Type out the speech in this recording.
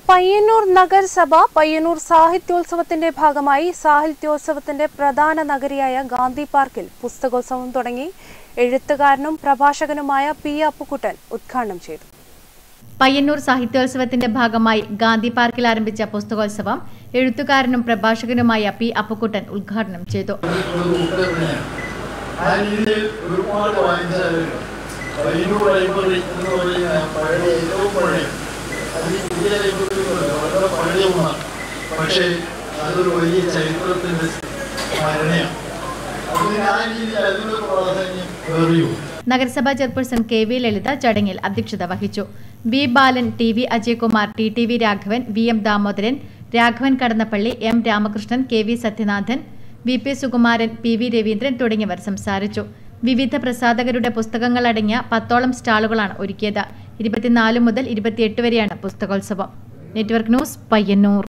പയ്യന്നൂർ നഗരസഭ പയ്യന്നൂർ സാഹിത്യോത്സവത്തിന്റെ ഭാഗമായി സാഹിത്യോത്സവത്തിന്റെ പ്രധാന നഗരിയായ ഗാന്ധി പാർക്കിൽ പുസ്തകോത്സവം തുടങ്ങി എഴുത്തുകാരനും പ്രഭാഷകനുമായ പി അപ്പുക്കുട്ടൻ ഉദ്ഘാടനം ചെയ്തു പയ്യന്നൂർ സാഹിത്യോത്സവത്തിന്റെ ഭാഗമായി ഗാന്ധി പാർക്കിൽ ആരംഭിച്ച പുസ്തകോത്സവം എഴുത്തുകാരനും പ്രഭാഷകനുമായ പി അപ്പുക്കുട്ടൻ ഉദ്ഘാടനം ചെയ്തു ഒരു ഉത്തരവിനെയാണ് ആ രീതിയിൽ ഒരുപാട് വായിച്ചാലുണ്ട് പയ്യന്നൂർ ലൈബ്രറി എന്ന് പറയുന്ന പഴയ ഏറ്റവും പഴയ അത് ഈ പുതിയ ലൈബ്രറികളല്ല വളരെ പഴയ ഒന്നാണ് പക്ഷേ അതൊരു വലിയ ചരിത്രത്തിൻ്റെ സ്മരണയാണ് അതിന് ആ രീതിയിൽ അതിൻ്റെ പ്രാധാന്യം ഏറിയും നഗരസഭാ ചെയർപേഴ്സൺ കെ വി ലളിത ചടങ്ങിൽ അധ്യക്ഷത വഹിച്ചു V Balan T V Ajayakumar T T V Raghavan V M Damodaran Raghavan Kadannappalli M Ramakrishnan K V Sathyanathan V P Sukumaran P V Raveendran തുടങ്ങിയവർ സംസാരിച്ചു വിവിധ പ്രസാധകരുടെ പുസ്തകങ്ങൾ അടങ്ങിയ പത്തോളം സ്റ്റാളുകളാണ് ഒരുക്കിയത് ഇരുപത്തിനാല് മുതൽ ഇരുപത്തിയെട്ട് വരെയാണ് പുസ്തകോത്സവം നെറ്റ്വർക്ക് ന്യൂസ് പയ്യന്നൂർ